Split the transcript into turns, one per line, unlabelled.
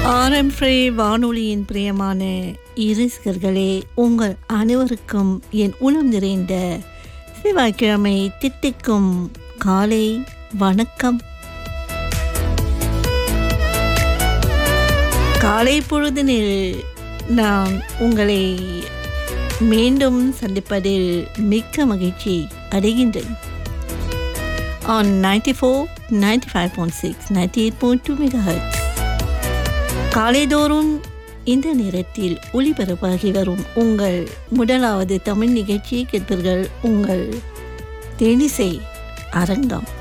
ஆரம் ஃப்ரே வானொலியின் பிரியமான இரசிகர்களே உங்கள் அனைவருக்கும் என் உளம் நிறைந்த செவ்வாய்க்கிழமை தித்திக்கும் காலை வணக்கம் காலை பொழுதினில் நான் உங்களை மீண்டும் சந்திப்பதில் மிக்க மகிழ்ச்சி அடைகின்றேன் on ninety four ninety five point six ninety eight point two mega காலைதோறும் இந்த நேரத்தில் ஒளிபரப்பாகி வரும் உங்கள் முதலாவது தமிழ் நிகழ்ச்சியை கேட்பீர்கள் உங்கள் தேனிசை அரங்கம்